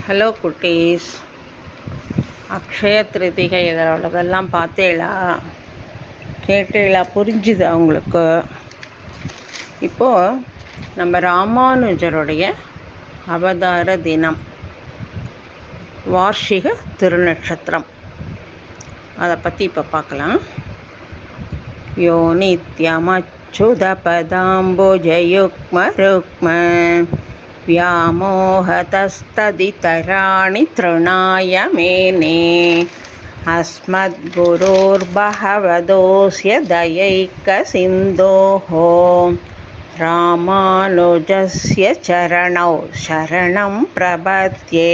hello குட்டீஸ் அக்ஷய திருதிகை இதெல்லாம் பார்த்தேளா கேட்டேளா புரிஞ்சுது அவங்களுக்கு இப்போது நம்ம ராமானுஜருடைய அவதார தினம் வார்ஷிக திருநட்சத்திரம் அதை பற்றி இப்போ பார்க்கலாம் யோ நித்யமச்சுதபதாம்போஜயுக்ம ருக்ம व्यामोहतस्तदितराणि तृणाय मेने अस्मद्गुरोर्बहवदोऽस्य दयैकसिन्धोः रामानुजस्य चरणौ शरणं प्रपद्ये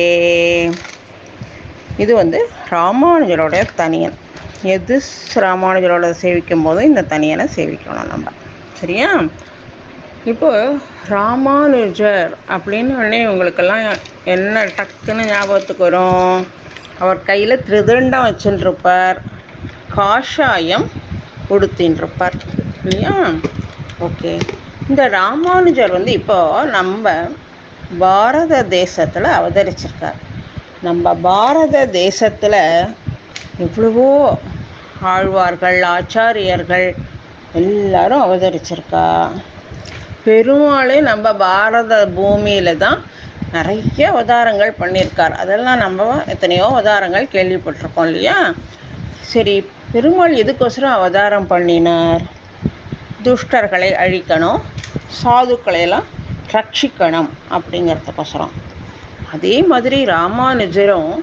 இது வந்து ராமானுஜரோட தனியன் எது ராமானுஜரோட சேவிக்கும் போதும் இந்த தனியனை சேவிக்கணும் நம்ம சரியா இப்போ ராமானுஜர் அப்படின்னு உடனே உங்களுக்கெல்லாம் என்ன டக்குன்னு ஞாபகத்துக்கு வரும் அவர் கையில் திருதண்டம் வச்சுருப்பார் காஷாயம் உடுத்தின்றிருப்பார் இல்லையா ஓகே இந்த ராமானுஜர் வந்து இப்போ நம்ம பாரத தேசத்தில் அவதரிச்சிருக்கார் நம்ம பாரத தேசத்தில் எவ்வளவோ ஆழ்வார்கள் ஆச்சாரியர்கள் எல்லாரும் அவதரிச்சிருக்கா பெருமாளே நம்ம பாரத பூமியில் தான் நிறைய அவதாரங்கள் பண்ணியிருக்கார் அதெல்லாம் நம்ம எத்தனையோ அவதாரங்கள் கேள்விப்பட்டிருக்கோம் இல்லையா சரி பெருமாள் எதுக்கோசரம் அவதாரம் பண்ணினார் துஷ்டர்களை அழிக்கணும் சாதுக்களையெல்லாம் ரட்சிக்கணும் அப்படிங்கிறதுக்கோசரம் அதே மாதிரி ராமானுஜரும்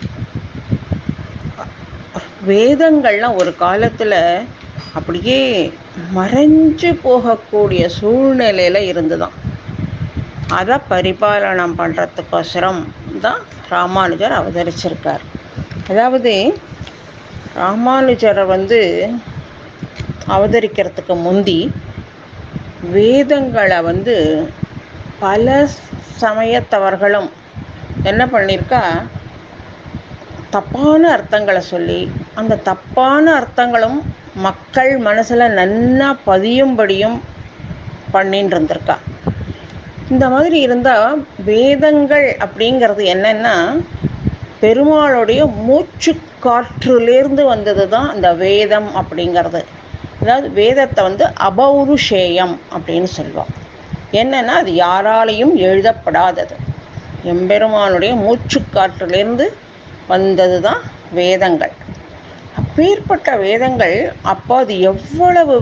வேதங்கள்லாம் ஒரு காலத்தில் அப்படியே மறைஞ்சு போகக்கூடிய சூழ்நிலையில் இருந்துதான் அதை பரிபாலனம் பண்ணுறதுக்கோசரம் தான் ராமானுஜர் அவதரிச்சிருக்கார் அதாவது ராமானுஜரை வந்து அவதரிக்கிறதுக்கு முந்தி வேதங்களை வந்து பல சமயத்தவர்களும் என்ன பண்ணியிருக்கா தப்பான அர்த்தங்களை சொல்லி அந்த தப்பான அர்த்தங்களும் மக்கள் மனசில் நன்னா பதியும்படியும் பண்ணின்னு இருந்திருக்கா இந்த மாதிரி இருந்தால் வேதங்கள் அப்படிங்கிறது என்னென்னா பெருமாளுடைய மூச்சு காற்றுலேருந்து வந்தது தான் இந்த வேதம் அப்படிங்கிறது அதாவது வேதத்தை வந்து அபௌருஷேயம் அப்படின்னு சொல்லுவோம் என்னென்னா அது யாராலையும் எழுதப்படாதது எம்பெருமானுடைய மூச்சுக்காற்றிலிருந்து வந்தது தான் வேதங்கள் அப்பேற்பட்ட வேதங்கள் அப்போ அது எவ்வளவு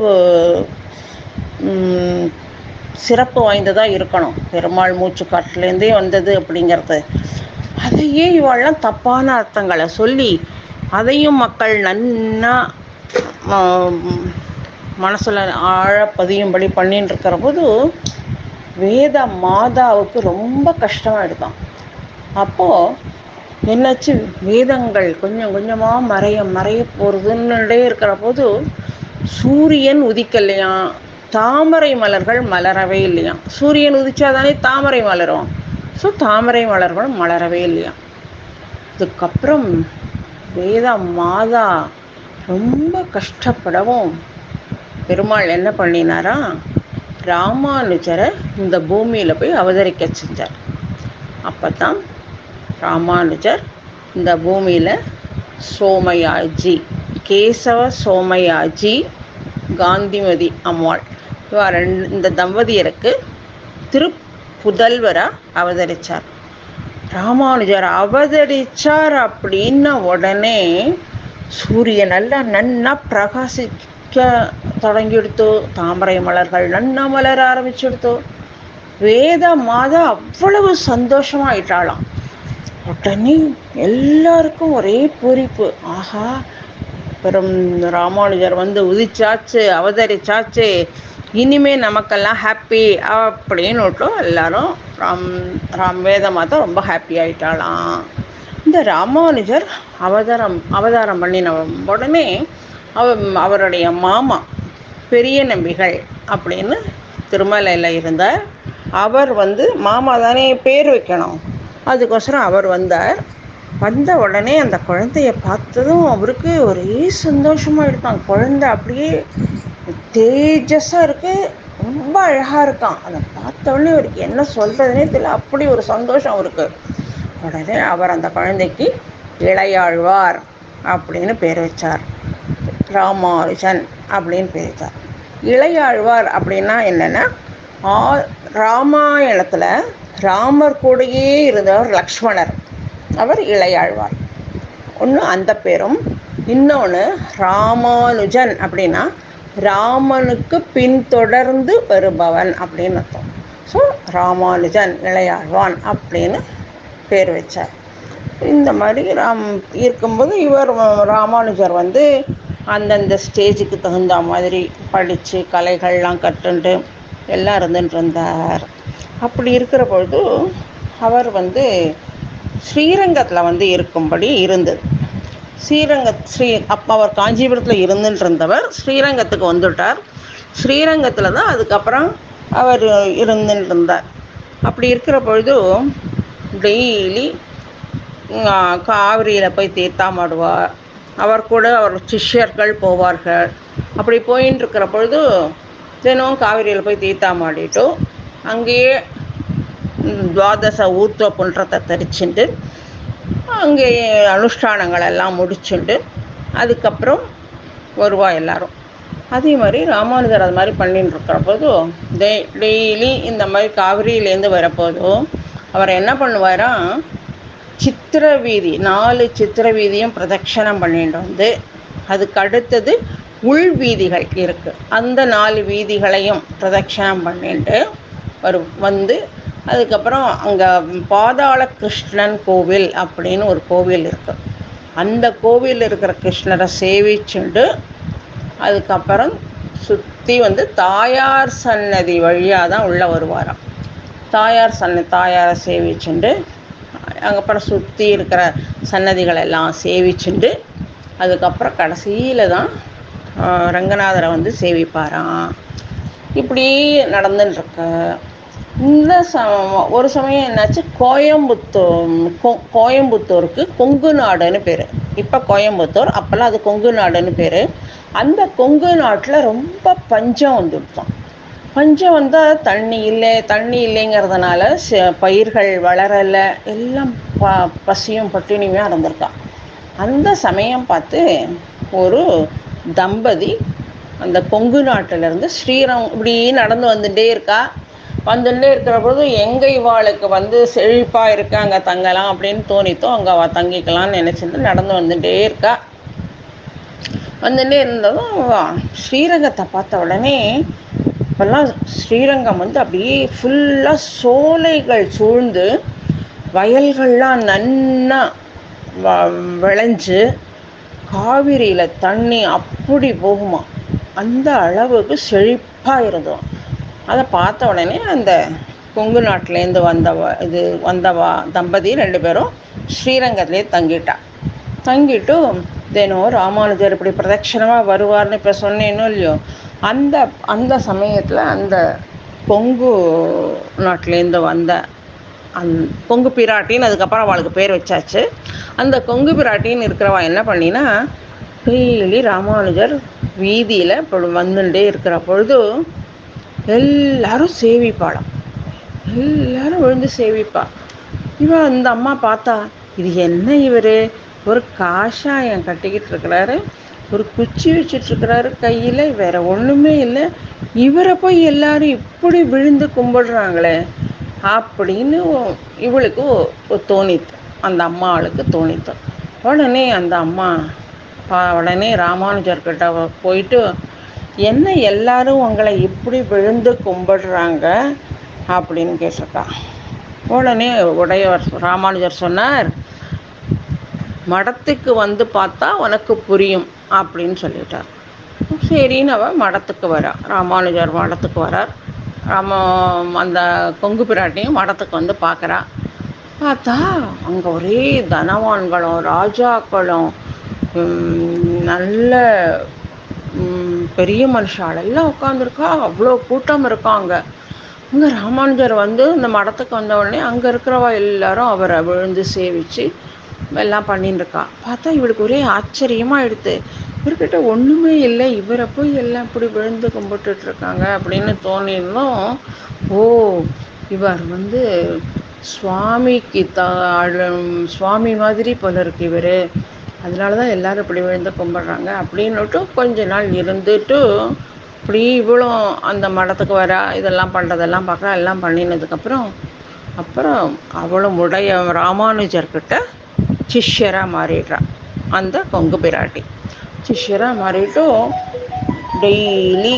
சிறப்பு வாய்ந்ததாக இருக்கணும் பெருமாள் மூச்சு காட்டிலேருந்தே வந்தது அப்படிங்கிறது அதையே இவாள்லாம் தப்பான அர்த்தங்களை சொல்லி அதையும் மக்கள் நன்னா மனசில் ஆழ பதியும்படி பண்ணின்னு இருக்கிற போது வேத மாதாவுக்கு ரொம்ப கஷ்டமாக எடுத்தான் அப்போது என்னாச்சு வேதங்கள் கொஞ்சம் கொஞ்சமாக மறைய மறைய போகிறதுன்னே இருக்கிற போது சூரியன் உதிக்கலையாம் தாமரை மலர்கள் மலரவே இல்லையாம் சூரியன் உதிச்சாதானே தாமரை மலரும் ஸோ தாமரை மலர்களும் மலரவே இல்லையாம் இதுக்கப்புறம் வேத மாதா ரொம்ப கஷ்டப்படவும் பெருமாள் என்ன பண்ணினாரா ராமானுஜரை இந்த பூமியில் போய் அவதரிக்க செஞ்சார் அப்போ தான் ராமானுஜர் இந்த பூமியில் சோமயாஜி கேசவ சோமயாஜி காந்திமதி அம்மாள் இவா ரெண்டு இந்த தம்பதியருக்கு திருப்புதல்வராக அவதரித்தார் ராமானுஜர் அவதரித்தார் அப்படின்ன உடனே சூரியன் நல்லா நன்னா பிரகாசிக்க தொடங்கிடுத்து தாமரை மலர்கள் நன்னா மலர ஆரம்பிச்சுடுத்து வேத மாதா அவ்வளவு சந்தோஷமாயிட்டாளாம் உடனே எல்லாருக்கும் ஒரே பூரிப்பு ஆஹா பெரும் ராமானுஜர் வந்து உதிச்சாச்சு அவதரிச்சாச்சு இனிமே நமக்கெல்லாம் ஹாப்பி அப்படின்னு விட்டோம் எல்லாரும் ராம் ராம் வேத மாதா ரொம்ப ஹாப்பி ஆயிட்டாளாம் இந்த ராமானுஜர் அவதாரம் அவதாரம் பண்ணின உடனே அவ அவருடைய மாமா பெரிய நம்பிகள் அப்படின்னு திருமலையில் இருந்தார் அவர் வந்து மாமா தானே பேர் வைக்கணும் அதுக்கோசரம் அவர் வந்தார் வந்த உடனே அந்த குழந்தைய பார்த்ததும் அவருக்கு ஒரே சந்தோஷமாக இருக்கான் குழந்தை அப்படியே தேஜஸாக இருக்குது ரொம்ப அழகாக இருக்கான் அதை பார்த்த உடனே அவருக்கு என்ன சொல்கிறதுனே தெரியல அப்படி ஒரு சந்தோஷம் அவருக்கு உடனே அவர் அந்த குழந்தைக்கு இளையாழ்வார் அப்படின்னு பேர் வச்சார் ராமானுஜன் அப்படின்னு பேர் வச்சார் இளையாழ்வார் அப்படின்னா என்னென்னா ராமாயணத்தில் ராமர் கூடயே இருந்தவர் லக்ஷ்மணர் அவர் இளையாழ்வார் ஒன்று அந்த பேரும் இன்னொன்று ராமானுஜன் அப்படின்னா ராமனுக்கு பின்தொடர்ந்து வருபவன் அப்படின்னு அர்த்தம் ஸோ ராமானுஜன் இளையாழ்வான் அப்படின்னு பேர் வச்சார் இந்த மாதிரி ராம் இருக்கும்போது இவர் ராமானுஜர் வந்து அந்தந்த ஸ்டேஜுக்கு தகுந்த மாதிரி படித்து கலைகள்லாம் கற்றுண்டு எல்லாம் இருந்துட்டு இருந்தார் அப்படி இருக்கிற பொழுது அவர் வந்து ஸ்ரீரங்கத்தில் வந்து இருக்கும்படி இருந்தது ஸ்ரீரங்க ஸ்ரீ அப்போ அவர் காஞ்சிபுரத்தில் இருந்துட்டு இருந்தவர் ஸ்ரீரங்கத்துக்கு வந்துட்டார் ஸ்ரீரங்கத்தில் தான் அதுக்கப்புறம் அவர் இருந்துட்டு இருந்தார் அப்படி இருக்கிற பொழுது டெய்லி காவிரியில் போய் தீர்த்தாமாடுவார் அவர் கூட அவர் சிஷ்யர்கள் போவார்கள் அப்படி போயின்னு இருக்கிற பொழுது தினம் காவிரியில் போய் தீர்த்தாமாடிட்டு அங்கேயே துவாதச ஊர்த்துவ புன்றத்தை தரிச்சுட்டு அங்கே அனுஷ்டானங்கள் எல்லாம் முடிச்சுண்டு அதுக்கப்புறம் வருவா எல்லாரும் அதே மாதிரி ராமானுஜர் அது மாதிரி பண்ணிட்டு இருக்கிற போதும் டெய் டெய்லி இந்த மாதிரி காவிரியிலேருந்து வரப்போதும் அவர் என்ன பண்ணுவாராம் சித்திர வீதி நாலு சித்திர வீதியும் பிரதட்சணம் பண்ணிட்டு வந்து அதுக்கு அடுத்தது உள் வீதிகள் இருக்குது அந்த நாலு வீதிகளையும் பிரதட்சணம் பண்ணிட்டு வரும் வந்து அதுக்கப்புறம் அங்கே பாதாள கிருஷ்ணன் கோவில் அப்படின்னு ஒரு கோவில் இருக்குது அந்த கோவில் இருக்கிற கிருஷ்ணரை சேவிச்சுண்டு அதுக்கப்புறம் சுற்றி வந்து தாயார் சன்னதி வழியாக தான் உள்ளே வருவாராம் தாயார் சன்ன தாயாரை சேவிச்சுண்டு அதுக்கப்புறம் சுற்றி இருக்கிற சன்னதிகள் எல்லாம் சேவிச்சுண்டு அதுக்கப்புறம் கடைசியில் தான் ரங்கநாதரை வந்து சேவிப்பாராம் இப்படி நடந்துட்டுருக்கு இந்த ச ஒரு சமயம் என்னாச்சு கோயம்புத்தூர் கோ கோயம்புத்தூருக்கு கொங்கு நாடுன்னு பேர் இப்போ கோயம்புத்தூர் அப்போல்லாம் அது கொங்கு நாடுன்னு பேர் அந்த கொங்கு நாட்டில் ரொம்ப பஞ்சம் வந்துவிட்டோம் பஞ்சம் வந்தால் தண்ணி இல்லை தண்ணி இல்லைங்கிறதுனால பயிர்கள் வளரலை எல்லாம் ப பசியும் பட்டினியுமே இருந்திருக்கான் அந்த சமயம் பார்த்து ஒரு தம்பதி அந்த கொங்கு நாட்டிலேருந்து ஸ்ரீரம் இப்படி நடந்து வந்துட்டே இருக்கா வந்துட்டே இருக்கிற பொழுது எங்கே இவாளுக்கு வந்து செழிப்பாக இருக்கு அங்கே தங்கலாம் அப்படின்னு தோணித்தோ அங்கே அவள் தங்கிக்கலாம்னு நினச்சிட்டு நடந்து வந்துட்டே இருக்கா வந்துட்டே இருந்ததும் ஸ்ரீரங்கத்தை பார்த்த உடனே இப்போல்லாம் ஸ்ரீரங்கம் வந்து அப்படியே ஃபுல்லாக சோலைகள் சூழ்ந்து வயல்கள்லாம் நன்னா விளைஞ்சு காவிரியில் தண்ணி அப்படி போகுமா அந்த அளவுக்கு செழிப்பாக இருந்தோம் அதை பார்த்த உடனே அந்த கொங்கு நாட்டிலேருந்து வந்தவ இது வந்தவா தம்பதி ரெண்டு பேரும் ஸ்ரீரங்கத்திலே தங்கிட்டா தங்கிட்டு தினம் ராமானுஜர் இப்படி பிரதட்சணமாக வருவார்னு இப்போ சொன்னேனோ இல்லையோ அந்த அந்த சமயத்தில் அந்த கொங்கு நாட்டிலேருந்து வந்த அந் கொங்கு பிராட்டின்னு அதுக்கப்புறம் அவளுக்கு பேர் வச்சாச்சு அந்த கொங்கு பிராட்டின்னு இருக்கிறவா என்ன பண்ணினா டெய்லி ராமானுஜர் வீதியில் இப்போ வந்துட்டே இருக்கிற பொழுது எல்லாரும் சேவிப்பாளாம் எல்லாரும் விழுந்து சேவிப்பா இவன் அந்த அம்மா பார்த்தா இது என்ன இவர் ஒரு காஷாயம் கட்டிக்கிட்டு இருக்கிறாரு ஒரு குச்சி வச்சிட்ருக்கிறாரு கையில் வேற ஒன்றுமே இல்லை இவரை போய் எல்லாரும் இப்படி விழுந்து கும்பிடுறாங்களே அப்படின்னு இவளுக்கு தோணித்து அந்த அம்மாளுக்கு தோணித்து உடனே அந்த அம்மா உடனே ராமானுஜர்கிட்ட போயிட்டு என்ன எல்லாரும் உங்களை இப்படி விழுந்து கும்பிடுறாங்க அப்படின்னு கேட்டிருக்கா உடனே உடையவர் ராமானுஜர் சொன்னார் மடத்துக்கு வந்து பார்த்தா உனக்கு புரியும் அப்படின்னு சொல்லிட்டார் சரின்னு அவ மடத்துக்கு வரா ராமானுஜர் மடத்துக்கு வரார் ராம அந்த கொங்கு பிராட்டியும் மடத்துக்கு வந்து பார்க்குறா பார்த்தா அங்கே ஒரே தனவான்களும் ராஜாக்களும் நல்ல பெரிய மனுஷால் எல்லாம் உட்காந்துருக்கா அவ்வளோ கூட்டம் இருக்காங்க அங்கே ராமானுஜர் வந்து இந்த மடத்துக்கு வந்த உடனே அங்கே இருக்கிறவா எல்லாரும் அவரை விழுந்து சேவிச்சு எல்லாம் பண்ணின்னு இருக்கா பார்த்தா இவளுக்கு ஒரே ஆச்சரியமாக எடுத்து இவர்கிட்ட ஒன்றுமே இல்லை இவரை போய் எல்லாம் இப்படி விழுந்து கும்பிட்டுட்டு இருக்காங்க அப்படின்னு தோணியிருந்தோம் ஓ இவர் வந்து சுவாமிக்கு த சுவாமி மாதிரி போல இருக்கு இவர் அதனால தான் எல்லாரும் இப்படி விழுந்து கும்பிட்றாங்க அப்படின்னுட்டு கொஞ்ச நாள் இருந்துட்டு இப்படி இவ்வளோ அந்த மடத்துக்கு வர இதெல்லாம் பண்ணுறதெல்லாம் பார்க்குறா எல்லாம் பண்ணினதுக்கப்புறம் அப்புறம் அவளும் உடைய ராமானுஜர்கிட்ட சிஷ்யராக மாறிடுறா அந்த கொங்கு பிராட்டி சிஷ்யராக மாறிட்டு டெய்லி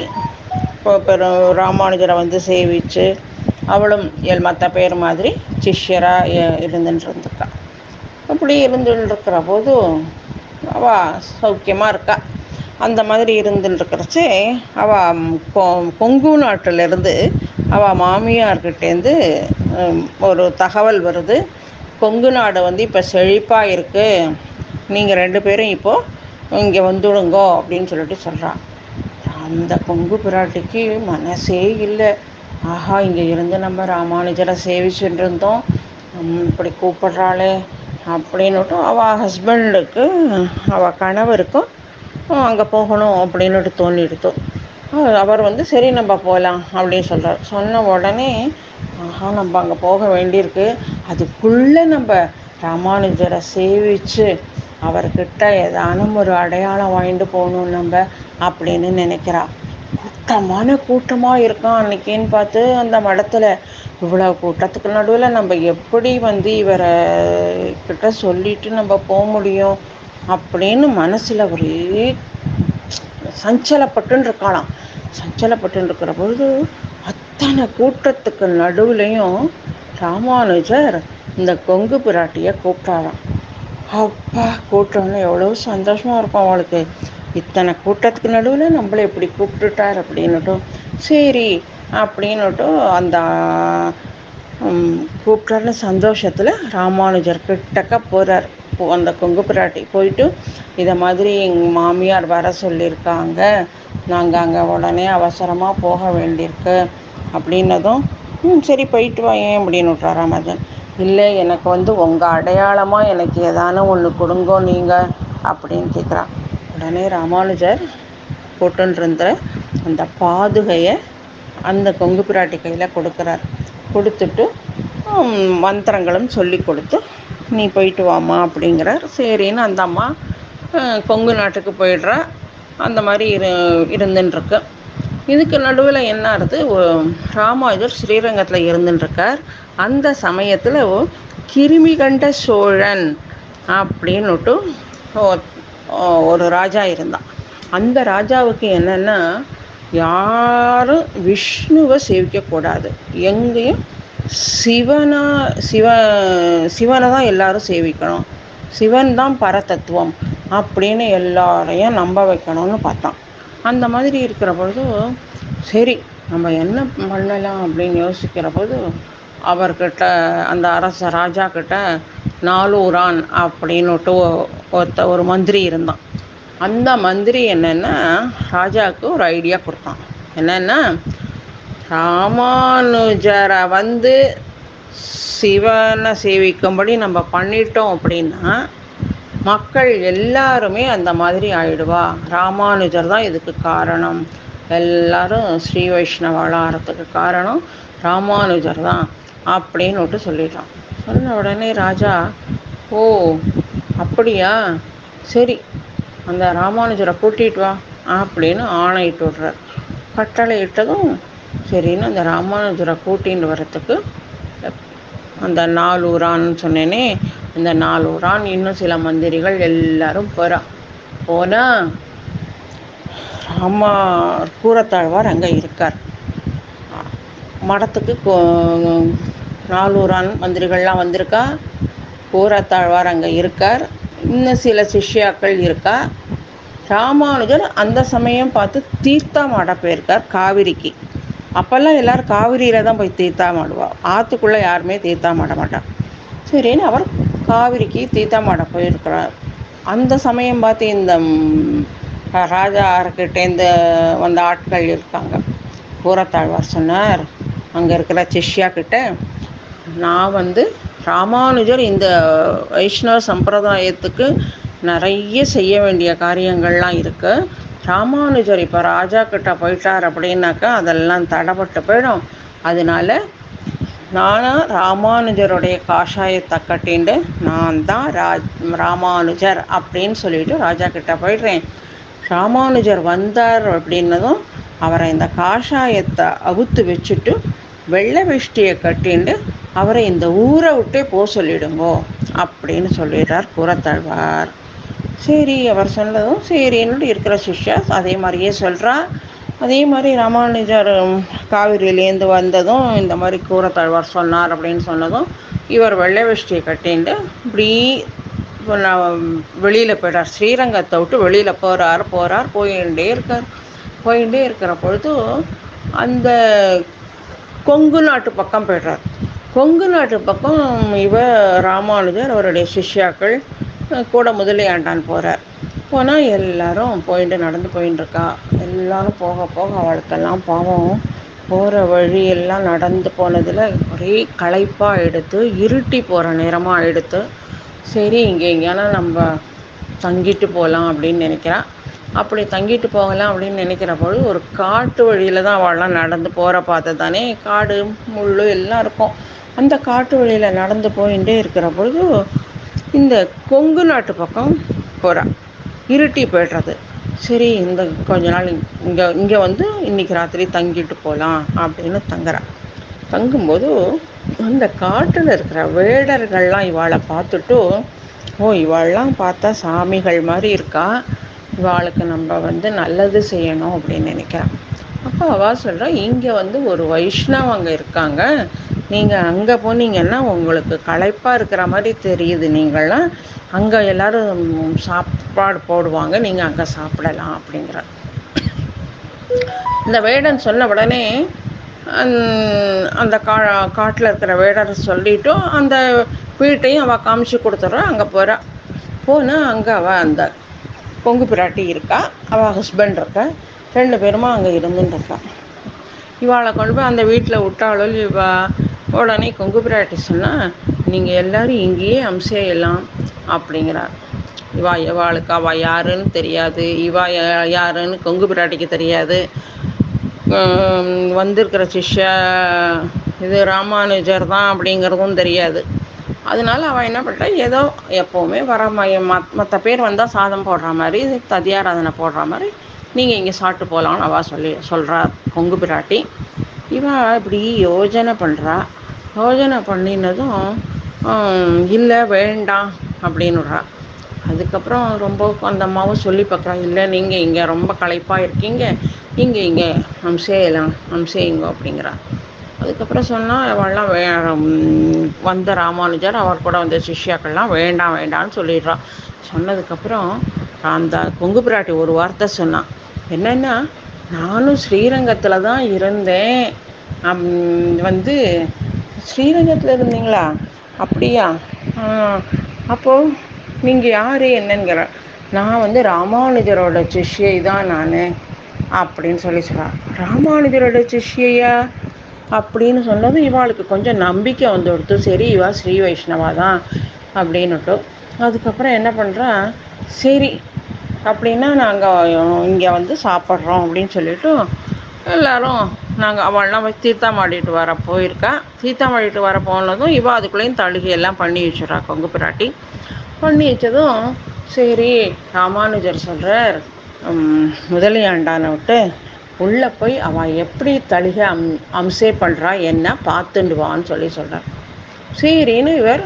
ராமானுஜரை வந்து சேவிச்சு அவளும் எல் மற்ற பேர் மாதிரி சிஷ்யராக இருந்துட்டு இருந்திருக்கா அப்படி இருந்துட்டு இருக்கிற போது அவள் சௌக்கியமாக இருக்கா அந்த மாதிரி இருந்துட்டு இருக்கிறச்சே அவள் கொ கொங்கு நாட்டிலேருந்து அவள் மாமியார்கிட்டேருந்து ஒரு தகவல் வருது கொங்கு நாடு வந்து இப்போ செழிப்பாக இருக்குது நீங்கள் ரெண்டு பேரும் இப்போது இங்கே வந்துடுங்கோ அப்படின்னு சொல்லிட்டு சொல்கிறான் அந்த கொங்கு பிராட்டிக்கு மனசே இல்லை ஆஹா இங்கே இருந்து நம்ம ராமானுஜரை சேவிச்சுட்டு இருந்தோம் இப்படி கூப்பிட்றாளே அப்படின்னுட்டு அவள் ஹஸ்பண்டுக்கு அவள் கணவருக்கும் அங்கே போகணும் அப்படின்னுட்டு தோணிடுத்தோம் அவர் வந்து சரி நம்ம போகலாம் அப்படின்னு சொல்கிறார் சொன்ன உடனே ஆஹா நம்ம அங்கே போக வேண்டியிருக்கு அதுக்குள்ளே நம்ம ராமானுஜரை சேவிச்சு அவர்கிட்ட ஏதானும் ஒரு அடையாளம் வாங்கிட்டு போகணும் நம்ம அப்படின்னு நினைக்கிறா கூட்டமான கூட்டமாக இருக்கான் அன்னைக்கின்னு பார்த்து அந்த மடத்தில் இவ்வளோ கூட்டத்துக்கு நடுவில் நம்ம எப்படி வந்து இவரை கிட்ட சொல்லிட்டு நம்ம போக முடியும் அப்படின்னு மனசில் ஒரே சஞ்சலப்பட்டுன்னு இருக்காளாம் சஞ்சலப்பட்டுன்னு இருக்கிற பொழுது அத்தனை கூட்டத்துக்கு நடுவுலையும் ராமானுஜர் இந்த கொங்கு பிராட்டியை கூப்பிட்டாராம் அப்பா கூட்டம்னு எவ்வளோ சந்தோஷமாக இருக்கும் அவளுக்கு இத்தனை கூட்டத்துக்கு நடுவில் நம்மளை இப்படி கூப்பிட்டுட்டார் அப்படின்னுட்டும் சரி அப்படின்னுட்டு அந்த கூப்பிட்டாருன்னு சந்தோஷத்தில் ராமானுஜர் கிட்டக்க போகிறார் அந்த கொங்கு பிராட்டி போயிட்டு இதை மாதிரி எங்கள் மாமியார் வர சொல்லியிருக்காங்க நாங்கள் அங்கே உடனே அவசரமாக போக வேண்டியிருக்கு அப்படின்னதும் ம் சரி போயிட்டு வா ஏன் அப்படின்னு விட்றார் ராமஜன் இல்லை எனக்கு வந்து உங்கள் அடையாளமாக எனக்கு ஏதானும் ஒன்று கொடுங்கோ நீங்கள் அப்படின்னு கேட்குறான் உடனே ராமானுஜர் போட்டுருந்த அந்த பாதுகையை அந்த கொங்கு பிராட்டி கையில் கொடுக்குறார் கொடுத்துட்டு மந்திரங்களும் சொல்லி கொடுத்து நீ போயிட்டு வாம்மா அப்படிங்கிறார் சரின்னு அந்த அம்மா கொங்கு நாட்டுக்கு போயிடுறா அந்த மாதிரி இரு இருந்துட்டுருக்கு இதுக்கு நடுவில் என்ன ஆகுது ராமானுஜர் ஸ்ரீரங்கத்தில் இருந்துட்டுருக்கார் அந்த சமயத்தில் கிருமி கண்ட சோழன் அப்படின்னுட்டு ஒரு ராஜா இருந்தான் அந்த ராஜாவுக்கு என்னென்னா யாரும் விஷ்ணுவை சேவிக்கக்கூடாது எங்கேயும் சிவனா சிவ சிவனை தான் எல்லாரும் சேவிக்கணும் சிவன் தான் பரதத்துவம் அப்படின்னு எல்லாரையும் நம்ப வைக்கணும்னு பார்த்தான் அந்த மாதிரி இருக்கிற பொழுது சரி நம்ம என்ன பண்ணலாம் அப்படின்னு யோசிக்கிற போது அவர்கிட்ட அந்த அரச ராஜா கிட்ட நாலூரான் அப்படின்னுட்டு ஒருத்த ஒரு மந்திரி இருந்தான் அந்த மந்திரி என்னென்னா ராஜாவுக்கு ஒரு ஐடியா கொடுத்தான் என்னென்னா ராமானுஜரை வந்து சிவனை சேவிக்கும்படி நம்ம பண்ணிட்டோம் அப்படின்னா மக்கள் எல்லாருமே அந்த மாதிரி ஆயிடுவா ராமானுஜர் தான் இதுக்கு காரணம் எல்லாரும் ஸ்ரீ வைஷ்ணவாளாக ஆகிறதுக்கு காரணம் ராமானுஜர் தான் அப்படின்னுட்டு சொல்லிட்டான் சொன்ன உடனே ராஜா ஓ அப்படியா சரி அந்த ராமானுஜரை கூட்டிகிட்டு வா அப்படின்னு ஆணையிட்டு விட்றார் கட்டளை இட்டதும் சரின்னு அந்த ராமானுஜரை கூட்டின்னு வரத்துக்கு அந்த நாலூரான்னு சொன்னேனே இந்த நாலூரான் இன்னும் சில மந்திரிகள் எல்லாரும் போகிறா போனால் ராமா கூரத்தாழ்வார் அங்கே இருக்கார் மடத்துக்கு கோ- நாலூரான் மந்திரிகள்லாம் வந்திருக்கா கூரத்தாழ்வார் அங்கே இருக்கார் இன்னும் சில சிஷ்யாக்கள் இருக்கா ராமானுஜர் அந்த சமயம் பார்த்து தீர்த்தமாட போயிருக்கார் காவிரிக்கு அப்போல்லாம் எல்லாரும் காவிரியில் தான் போய் தீர்த்தமாடுவா ஆற்றுக்குள்ளே யாருமே தீர்த்தமாட மாட்டா சரின்னு அவர் காவிரிக்கு தீர்த்தமாட போயிருக்கிறார் அந்த சமயம் பார்த்து இந்த ம், ராஜாக்கிட்டேருந்து வந்த ஆட்கள் இருக்காங்க கூரத்தாழ்வார் சொன்னார் அங்கே இருக்கிற சிஷ்யா கிட்ட நான் வந்து ராமானுஜர் இந்த வைஷ்ணவ சம்பிரதாயத்துக்கு நிறைய செய்ய வேண்டிய காரியங்கள்லாம் இருக்கு ராமானுஜர் இப்போ ராஜா கிட்ட போயிட்டார் அப்படின்னாக்கா அதெல்லாம் தடைப்பட்டு போயிடும் அதனால நானா ராமானுஜருடைய காஷாயத்தை கட்டிண்டு நான் தான் ராஜ் ராமானுஜர் அப்படின்னு சொல்லிட்டு ராஜா கிட்ட போயிடுறேன் ராமானுஜர் வந்தார் அப்படின்னதும் அவரை இந்த காஷாயத்தை அவுத்து வச்சுட்டு வெள்ளை வேஷ்டியை கட்டிண்டு அவரை இந்த ஊரை விட்டே போக சொல்லிடுங்கோ அப்படின்னு சொல்லிடுறார் கூறத்தாழ்வார் சரி அவர் சொன்னதும் சரின்னு இருக்கிற சிஷ்யா அதே மாதிரியே சொல்கிறா அதே மாதிரி ராமானுஜர் காவிரியிலேருந்து வந்ததும் இந்த மாதிரி கூறத்தாழ்வார் சொன்னார் அப்படின்னு சொன்னதும் இவர் வெள்ளை வேஷ்டியை கட்டிண்டு இப்படி இப்போ நான் வெளியில் போயிட்டார் ஸ்ரீரங்கத்தை விட்டு வெளியில் போகிறார் போகிறார் போயிட்டே இருக்கார் போயிட்டே இருக்கிற பொழுது அந்த கொங்கு நாட்டு பக்கம் போய்டுறார் கொங்கு நாட்டு பக்கம் இவ ராமானுஜர் அவருடைய சிஷ்யாக்கள் அஹ், கூட முதலியாண்டான் போகிறார் போனால் எல்லாரும் போயிட்டு நடந்து போயின்னு இருக்கா எல்லாரும் போக போக அவளுக்கெல்லாம் பாவம் போகிற வழியெல்லாம் நடந்து போனதில் ஒரே களைப்பாக எடுத்து இருட்டி போகிற நேரமாக எடுத்து சரி இங்கே எங்கேயானா நம்ம தங்கிட்டு போகலாம் அப்படின்னு நினைக்கிறான் அப்படி தங்கிட்டு போகலாம் அப்படின்னு நினைக்கிற பொழுது ஒரு காட்டு வழியில் தான் அவள்லாம் நடந்து போகிற பார்த்து தானே காடு முள் எல்லாம் இருக்கும் அந்த காட்டு வழியில் நடந்து போயிட்டே இருக்கிற பொழுது இந்த கொங்கு நாட்டு பக்கம் போகிறான் இருட்டி போய்டுறது சரி இந்த கொஞ்ச நாள் இங்கே இங்கே வந்து இன்னைக்கு ராத்திரி தங்கிட்டு போகலாம் அப்படின்னு தங்குறான் தங்கும்போது அந்த காட்டில் இருக்கிற வேடர்கள்லாம் இவாளை பார்த்துட்டு ஓ இவாள்லாம் பார்த்தா சாமிகள் மாதிரி இருக்கா இவாளுக்கு நம்ம வந்து நல்லது செய்யணும் அப்படின்னு நினைக்கிறான் அப்போ அவள் சொல்கிறா இங்கே வந்து ஒரு வைஷ்ணவங்க இருக்காங்க நீங்கள் அங்கே போனீங்கன்னா உங்களுக்கு களைப்பாக இருக்கிற மாதிரி தெரியுது நீங்களாம் அங்கே எல்லாரும் சாப்பாடு போடுவாங்க நீங்கள் அங்கே சாப்பிடலாம் அப்படிங்கிறார் இந்த வேடன் சொன்ன உடனே அந்த- அந்த கா காட்டில் இருக்கிற வேடர் சொல்லிட்டும் அந்த வீட்டையும் அவள் காமிச்சு கொடுத்துட்றா அங்கே போகிறா போனால் அங்கே அவள் அந்த பொங்கு பிராட்டி இருக்கா அவள் ஹஸ்பண்ட் இருக்கா ரெண்டு பேருமா அங்கே இருந்துட்டு இருக்கா இவாளை கொண்டு போய் அந்த வீட்டில் விட்டாலும் இவா உடனே கொங்கு பிராட்டி சொன்னால் நீங்கள் எல்லாரும் இங்கேயே அம்சையெல்லாம் அப்படிங்கிறார் இவா இவாளுக்கு அவள் யாருன்னு தெரியாது இவா யா- யாருன்னு கொங்கு பிராட்டிக்கு தெரியாது ஹம், வந்திருக்கிற சிஷ்யா இது ராமானுஜர் தான் அப்படிங்கிறதும் தெரியாது அதனால அவள் என்ன பண்ணிட்டா ஏதோ எப்போவுமே வர மற்ற பேர் வந்தால் சாதம் போடுற மாதிரி ததியாராதனை போடுற மாதிரி நீங்கள் இங்கே சாப்பிட்டு போகலான்னு அவள் சொல்லி சொல்கிறா கொங்கு பிராட்டி இவன் இப்படி யோஜனை பண்ணுறா யோஜனை பண்ணினதும் இல்லை வேண்டாம் அப்படின்னுடுறா அதுக்கப்புறம் ரொம்ப அந்த அம்மாவும் சொல்லி பார்க்குறா இல்லை நீங்கள் இங்கே ரொம்ப களைப்பாக இருக்கீங்க நீங்கள் இங்கே அம்சேயலாம் அம்சேயுங்க அப்படிங்கிறா அதுக்கப்புறம் சொன்னால் அவள்லாம் வே ம், வந்த ராமானுஜர் அவர் கூட வந்த சிஷ்யாக்கள்லாம் வேண்டாம் வேண்டாம்னு சொல்லிடுறா சொன்னதுக்கப்புறம் அந்த கொங்கு பிராட்டி ஒரு வார்த்தை சொன்னான் என்னன்னா நானும் ஸ்ரீரங்கத்தில் தான் இருந்தேன் அம், வந்து ஸ்ரீரங்கத்தில் இருந்தீங்களா அப்படியா ஆ, அப்போ நீங்கள் யார் என்னங்கிற நான் வந்து ராமானுஜரோட சிஷ்யை தான் நான் அப்படின்னு சொல்லி சொல்கிறான் ராமானுஜரோட சிஷ்யையா அப்படின்னு சொன்னது இவாளுக்கு கொஞ்சம் நம்பிக்கை வந்து கொடுத்து சரி இவா ஸ்ரீ வைஷ்ணவா தான் அப்படின்னுட்டு அதுக்கப்புறம் என்ன பண்ணுறா சரி அப்படின்னா நாங்கள் இங்கே வந்து சாப்பிட்றோம் அப்படின்னு சொல்லிட்டு எல்லாரும் நாங்கள் அவள்லாம் போய் தீர்த்தமாடிட்டு வர போயிருக்கா தீர்த்தமாடிட்டு வர போனதும் இவ அதுக்குள்ளேயும் தழுகை எல்லாம் பண்ணி வச்சிடறா கொங்கு பிராட்டி பண்ணி வச்சதும் சரி ராமானுஜர் சொல்கிறார் முதலியாண்டானை விட்டு உள்ளே போய் அவள் எப்படி தழுகை அம் அம்சே பண்ணுறா என்ன பார்த்துண்டு வான்னு சொல்லி சொல்கிறார் சரின்னு இவர்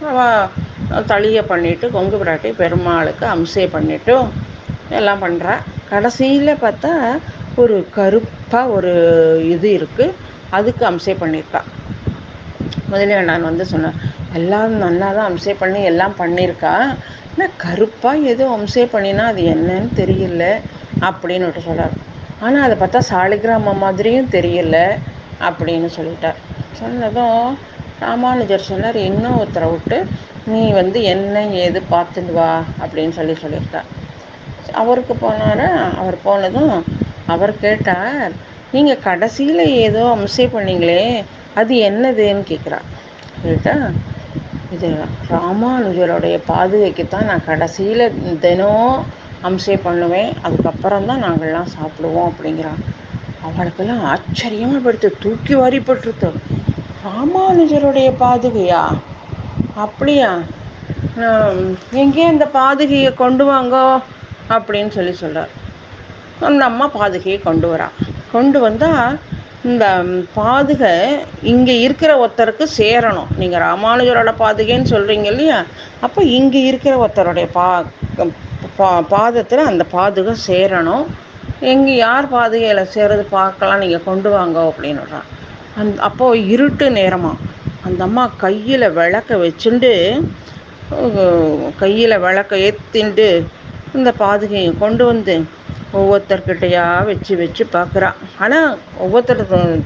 அவள் தளியை பண்ணிட்டு கொங்கு பிராட்டி பெருமாளுக்கு அம்சே பண்ணிட்டு எல்லாம் பண்ணுறா கடைசியில் பார்த்தா ஒரு கருப்பாக ஒரு இது இருக்குது அதுக்கு அம்சே பண்ணியிருக்கா முதலியாண்டான் வந்து சொன்னார் எல்லாரும் நல்லா தான் அம்சே பண்ணி எல்லாம் பண்ணியிருக்கா ஆனால் கருப்பாக ஏதோ அம்சே பண்ணினா அது என்னன்னு தெரியல அப்படின்னு விட்டு சொல்கிறார் ஆனால் அதை பார்த்தா சாலிகிராமம் மாதிரியும் தெரியல அப்படின்னு சொல்லிட்டார் சொன்னதும் ராமானுஜர் சொன்னார் இன்னும் ஒருத்தரை விட்டு நீ வந்து என்ன ஏது பார்த்துட்டு வா அப்படின்னு சொல்லி சொல்லியிருக்கார் அவருக்கு போனாரா அவர் போனதும் அவர் கேட்டார் நீங்கள் கடைசியில் ஏதோ அம்சே பண்ணீங்களே அது என்னதுன்னு கேட்குறார் கேட்டா இது ராமானுஜருடைய பாதுகைக்கு தான் நான் கடைசியில் தினம் அம்சே பண்ணுவேன் அதுக்கப்புறம் தான் நாங்கள்லாம் சாப்பிடுவோம் அப்படிங்கிறான் அவளுக்கெல்லாம் ஆச்சரியமாக படுத்து தூக்கி வாரி போட்டுருத்தோம் ராமானுஜருடைய பாதுகையா அப்படியா ஹம், எங்கே அந்த பாதுகையை கொண்டு வாங்கோ அப்படின்னு சொல்லி சொல்றார் அந்த அம்மா பாதுகையை கொண்டு வரா கொண்டு வந்தால் இந்த பாதுகை இங்கே இருக்கிற ஒருத்தருக்கு சேரணும் நீங்கள் ராமானுஜரோட பாதுகைன்னு சொல்கிறீங்க இல்லையா அப்போ இங்கே இருக்கிற ஒருத்தருடைய பா பா பாதத்தில் அந்த பாதுகை சேரணும் எங்கே யார் பாதுகையில் சேருது பார்க்கலாம் நீங்கள் கொண்டு வாங்க அப்படின்னுறான் அந் அப்போது இருட்டு நேரமா அந்த அம்மா கையில் விளக்க வச்சுண்டு கையில் விளக்க ஏற்றிண்டு இந்த பாதுகையை கொண்டு வந்து ஒவ்வொருத்தர்கிட்டயா வச்சு வச்சு பார்க்குறா ஆனால் ஒவ்வொருத்தர்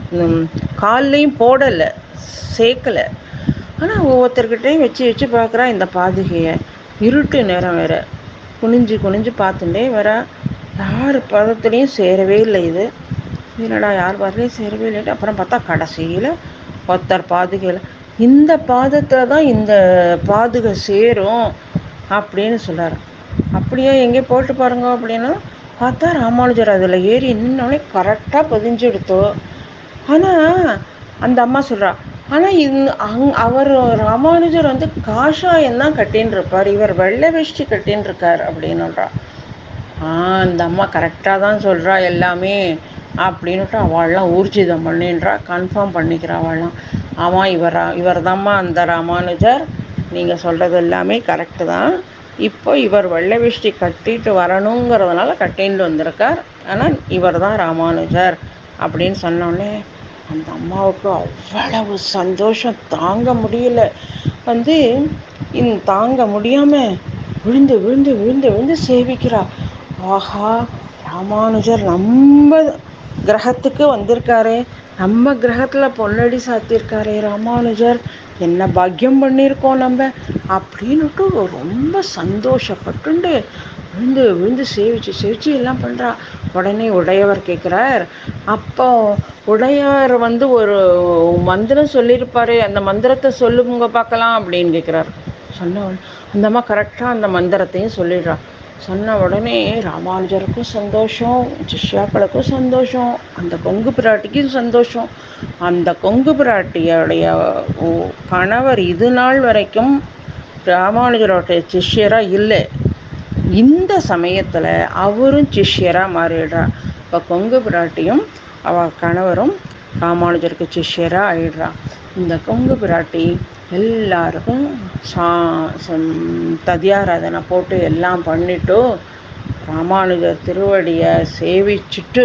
கால்லையும் போடலை சேர்க்கலை ஆனால் ஒவ்வொருத்தர்கிட்டையும் வச்சு வச்சு பார்க்குறா இந்த பாதுகையை இருட்டு நேரம் வேற குனிஞ்சு குனிஞ்சு பார்த்துட்டே வர யார் பதத்துலேயும் சேரவே இல்லை இது என்னடா யார் பாதத்துலேயும் சேரவே இல்லைட்டு அப்புறம் பார்த்தா கடைசியில் ஒருத்தர் பாதுகையில் இந்த பாதத்தில் தான் இந்த பாதுகை சேரும் அப்படின்னு சொல்றாரு அப்படியே எங்கே போட்டு பாருங்க அப்படின்னா பார்த்தா ராமானுஜர் அதில் ஏறி நின்னோடனே கரெக்டாக பதிஞ்சு எடுத்தோம் ஆனால் அந்த அம்மா சொல்கிறா ஆனால் இந்த அங் அவர் ராமானுஜர் வந்து காஷாயம் தான் கட்டின்னு இருப்பார் இவர் வெள்ளை வேஷ்டி கட்டின்னு இருக்கார் அப்படின்னுன்றா ஆ அந்த அம்மா கரெக்டாக தான் சொல்கிறா எல்லாமே அப்படின்னுட்டு அவள்லாம் ஊர்ஜிதம் பண்ணின்றா கன்ஃபார்ம் பண்ணிக்கிறா அவள்லாம் ஆமாம் இவரா இவர் தாம்மா அந்த ராமானுஜர் நீங்கள் சொல்கிறது எல்லாமே கரெக்டு தான் இப்போ இவர் வெள்ளை வேஷ்டி கட்டிட்டு வரணுங்கிறதுனால கட்டின்னு வந்திருக்கார் ஆனால் இவர் தான் ராமானுஜர் அப்படின்னு சொன்னோடனே அந்த அம்மாவுக்கு அவ்வளவு சந்தோஷம் தாங்க முடியல வந்து இந் தாங்க முடியாமல் விழுந்து விழுந்து விழுந்து விழுந்து சேவிக்கிறா ஆஹா ராமானுஜர் நம்ம கிரகத்துக்கு வந்திருக்காரே நம்ம கிரகத்தில் பொன்னடி சாத்தியிருக்காரே ராமானுஜர் என்ன பாக்கியம் பண்ணியிருக்கோம் நம்ம அப்படின்னுட்டு ரொம்ப சந்தோஷப்பட்டுண்டு விழுந்து விழுந்து சேவிச்சு சேவிச்சு எல்லாம் பண்ணுறா உடனே உடையவர் கேட்குறார் அப்போ உடையவர் வந்து ஒரு மந்திரம் சொல்லியிருப்பாரு அந்த மந்திரத்தை சொல்லுங்க பார்க்கலாம் அப்படின்னு கேட்குறாரு சொன்ன உடனே அந்த அம்மா கரெக்டாக அந்த மந்திரத்தையும் சொல்லிடுறா சொன்ன உடனே ராமானுஜருக்கும் சந்தோஷம் சிஷ்யாக்களுக்கும் சந்தோஷம் அந்த கொங்கு பிராட்டிக்கும் சந்தோஷம் அந்த கொங்கு பிராட்டியோடைய ஓ- கணவர் இது நாள் வரைக்கும் ராமானுஜரோட சிஷ்யராக இல்லை இந்த சமயத்தில் அவரும் சிஷ்யராக மாறிடுறா இப்போ கொங்கு பிராட்டியும் அவ கணவரும் ராமானுஜருக்கு சிஷ்யராக ஆயிடுறா இந்த கொங்கு பிராட்டி எல்லாருக்கும் சா சம்- ததியாராதனை போட்டு எல்லாம் பண்ணிட்டு ராமானுஜர் திருவடியை சேவிச்சுட்டு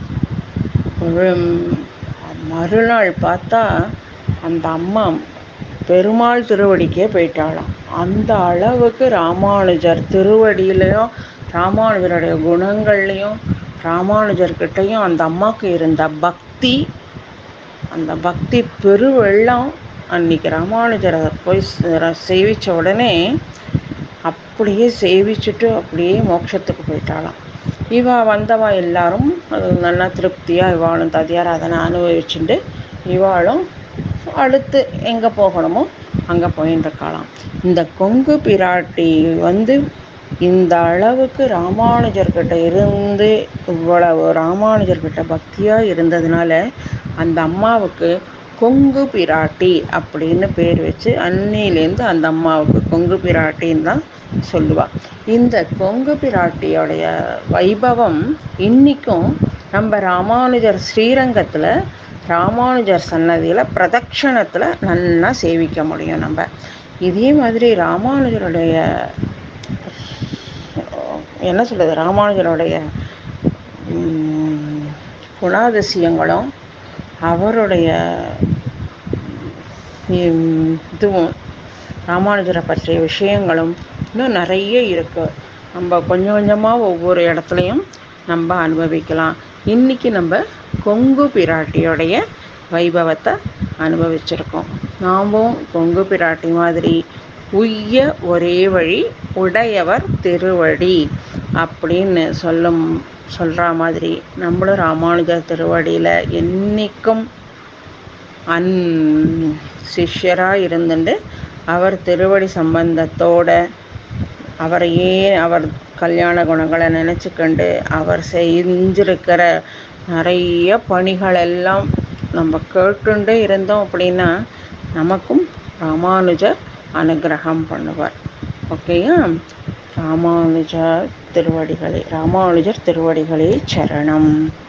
உம், மறுநாள் பார்த்தா அந்த அம்மா பெருமாள் திருவடிக்கே போயிட்டாளாம் அந்த அளவுக்கு ராமானுஜர் திருவடியிலையும் ராமானுஜருடைய குணங்கள்லையும் ராமானுஜர்கிட்டையும் அந்த அம்மாவுக்கு இருந்த பக்தி அந்த பக்தி பெருவெள்ளம் அன்னைக்கு ராமானுஜரை போய் சே- சேவிச்ச உடனே அப்படியே சேவிச்சுட்டு அப்படியே மோட்சத்துக்கு போயிட்டாளாம் இவ வந்தவா எல்லாரும் அது நல்லா திருப்தியாக இவாளும் ததியாராதனை அனுபவிச்சுட்டு இவாளும் அடுத்து எங்கே போகணுமோ அங்கே போயின்னு இருக்காளாம் இந்த கொங்கு பிராட்டி வந்து இந்த அளவுக்கு ராமானுஜர்கிட்ட இருந்து இவ்வளவு ராமானுஜர்கிட்ட பக்தியாக இருந்ததுனால அந்த அம்மாவுக்கு கொங்கு பிராட்டி அப்படின்னு பேர் வச்சு அன்னிலேருந்து அந்த அம்மாவுக்கு கொங்கு பிராட்டின்னு தான் சொல்லுவா இந்த கொங்கு பிராட்டியோடைய வைபவம் இன்னிக்கும் நம்ம ராமானுஜர் ஸ்ரீரங்கத்தில் ராமானுஜர் சன்னதியில் பிரதட்சணத்தில் நல்லா சேவிக்க முடியும் நம்ம இதே மாதிரி ராமானுஜருடைய என்ன சொல்கிறது ராமானுஜருடைய ம், குணாதிசயங்களும் அவருடைய ம், இதுவும் ராமானுஜரை பற்றிய விஷயங்களும் இன்னும் நிறைய இருக்கு நம்ம கொஞ்சம் கொஞ்சமாக ஒவ்வொரு இடத்துலையும் நம்ம அனுபவிக்கலாம் இன்னைக்கு நம்ம கொங்கு பிராட்டியோடைய வைபவத்தை அனுபவிச்சிருக்கோம் நாமும் கொங்கு பிராட்டி மாதிரி உய்ய ஒரே வழி உடையவர் திருவடி அப்படின்னு சொல்லும் சொல்கிற மாதிரி நம்மளும் ராமானுஜர் திருவடியில் என்னைக்கும் அன் சிஷ்யராக இருந்துட்டு அவர் திருவடி சம்பந்தத்தோட அவரையே அவர் கல்யாண குணங்களை நினச்சிக்கண்டு அவர் செஞ்சிருக்கிற நிறைய பணிகள் எல்லாம் நம்ம கேட்டுண்டே இருந்தோம் அப்படின்னா நமக்கும் ராமானுஜர் அனுகிரகம் பண்ணுவார் ஓகேயா ராமானுஜர் திருவடிகளே ராமானுஜர் திருவடிகளே சரணம்